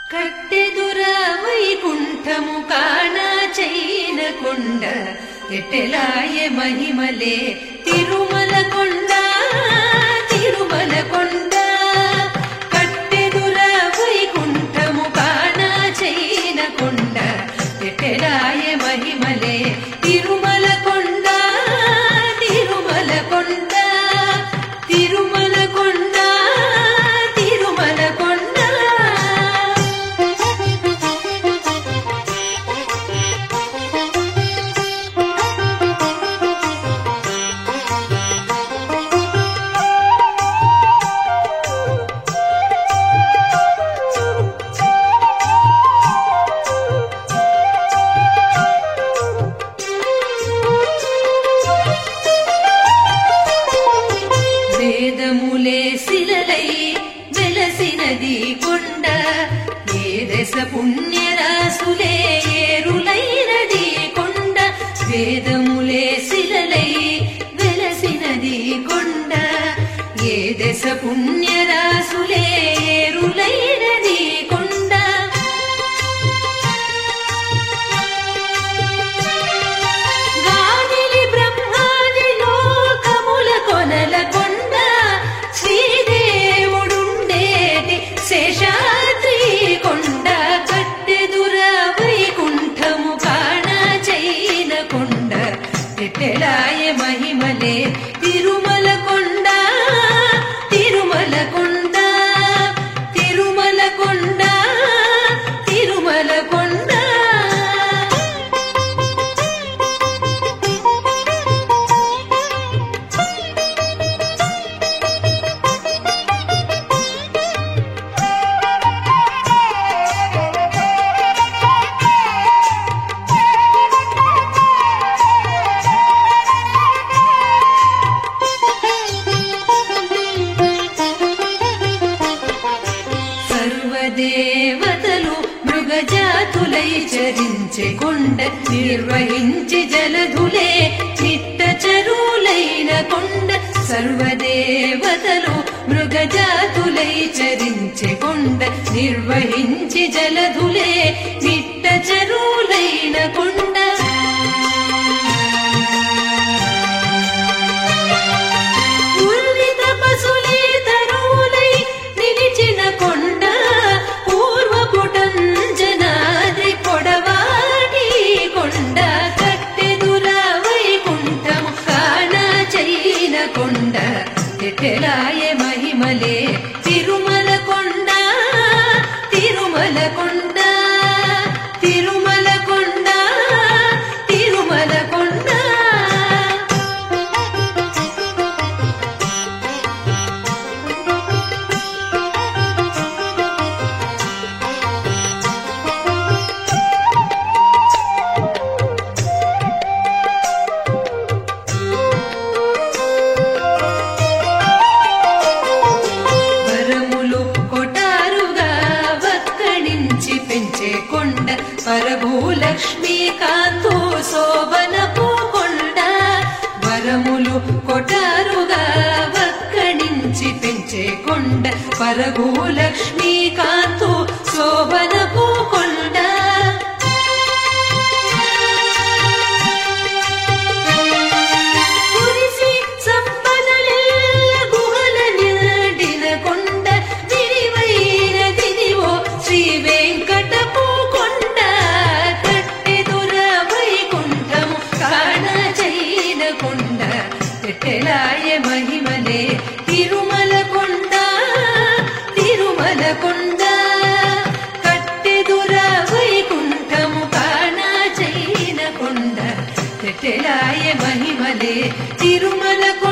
కట్టెదుర వైకుంఠము కానా చైన కొండ ఎట్టెలాయ మహిమలే తిరుమల కొండ తిరుమల కొండ కట్టెదుర వైకుంఠము కానా చైన కొండ ఎట్టెలాయ మహిమలే తిరుమల కొండ తిరుమల కొండ తిరుమల కొండ తిరుమల కొండ వేదములే శిలలై వెలసినది కొండ ఏ దశ పుణ్యరాసులే ఏరులైనది కొండ వేదములే శిలలై వెలసినది కొండ ఏ దశ పుణ్యరాసులే ఏరులైనది కొండ గాలిలి బ్రహ్మాది లోకముల కొనల కొండ శ్రీదేవుడుండేటి శేషాద్రి కొండ కట్టెదుర వైకుంఠము కాణ చైన కొండ ఎట్టెలాయ మహిమలే తిరుమల కొండ తిరుమల కొండ తిరుమల కొండ తిరుమల కొండ సర్వదేవతలు మృగజాతులై చరించే కొండ నిర్వహించి జలధులే చిట్ట చరులైన కొండ సర్వదేవతలు మృగజాతులై చరించే కొండ నిర్వహించి జలధులే చిట్ట చరులైన కొండ పూర్విత పశులే తరువులై నిలిచిన కొండ పూర్వపుటంజనాది పొడవాటి కొండ కట్టెదుర వైకుంఠము కాన చైన కొండ ఎటెలాయ మహిమలే తిరుమల కొండ తిరుమల కొండ తిరుమల కొండ తిరుమల కొండ వరములు కొటారుగా వక్కడించి పెంచే కొండ పరభూలక్ష్మీ కాంతో శోభనపు కొండ వరములు కొటారుగా వక్కడించి పెంచే కొండ పరభూలక్ష్మీ కాంతో శోభనపు కొండ కురిసి సంపదలెల్ల గుహల నిండిన కొండ విరివైన దిదివో శ్రీ వెంకటపు కొండ కట్టెదుర వైకుంఠము కాణ చైన కొండ పెట్టెలాయ మహిమలే తిరుమల కొండ తిరుమల కొండ కట్టెదుర వైకుంఠము కాణ చైన కొండ తెటెలాయ మహిమలే తిరుమల